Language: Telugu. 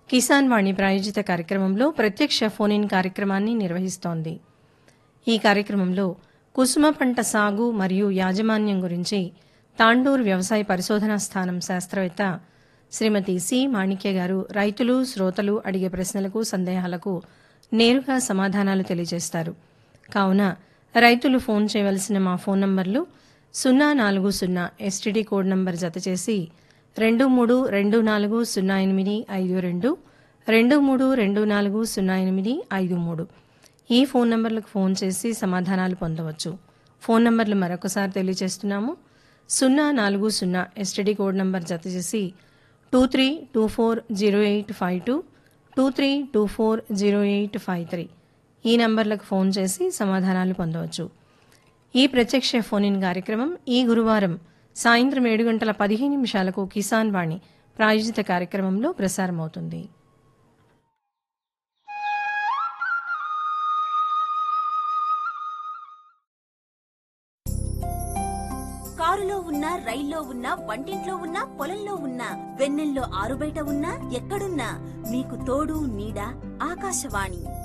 కిసాన్ వాణి ప్రాయోజిత కార్యక్రమంలో ప్రత్యక్ష ఫోన్ ఇన్ కార్యక్రమాన్ని నిర్వహిస్తోంది ఈ కార్యక్రమంలో కుసుమ పంట సాగు మరియు యాజమాన్యం గురించి తాండూరు వ్యవసాయ పరిశోధనా స్థానం శాస్త్రవేత్త శ్రీమతి సి మాణిక్య గారు రైతులు శ్రోతలు అడిగే ప్రశ్నలకు సందేహాలకు నేరుగా సమాధానాలు తెలియజేస్తారు కావున రైతులు ఫోన్ చేయవలసిన మా ఫోన్ నంబర్లు సున్నా నాలుగు సున్నా ఎస్టీడీ కోడ్ నంబర్ జతచేసి రెండు మూడు రెండు నాలుగు సున్నా ఎనిమిది ఐదు రెండు రెండు మూడు రెండు నాలుగు సున్నా ఎనిమిది ఐదు మూడు ఈ ఫోన్ నంబర్లకు ఫోన్ చేసి సమాధానాలు పొందవచ్చు ఫోన్ నంబర్లు మరొకసారి తెలియజేస్తున్నాము సున్నా నాలుగు సున్నా ఎస్టీడీ కోడ్ నంబర్ జత చేసి two three two four zero eight five two two three two four zero eight five three ఈ నంబర్లకు ఫోన్ చేసి సమాధానాలు పొందవచ్చు ఈ ప్రత్యక్ష ఫోన్ ఇన్ కార్యక్రమం ఈ గురువారం సాయంత్రం ఏడు గంటల పదిహేను నిమిషాలకు కిసాన్ వాణి ప్రాయోజిత కార్యక్రమంలో ప్రసారమవుతుంది కారులో ఉన్నా రైల్లో ఉన్నా వంటింట్లో ఉన్నా పొలంలో ఉన్నా వెన్నెల్లో ఆరుబయట ఉన్నా ఎక్కడున్నా మీకు తోడు నీడ ఆకాశవాణి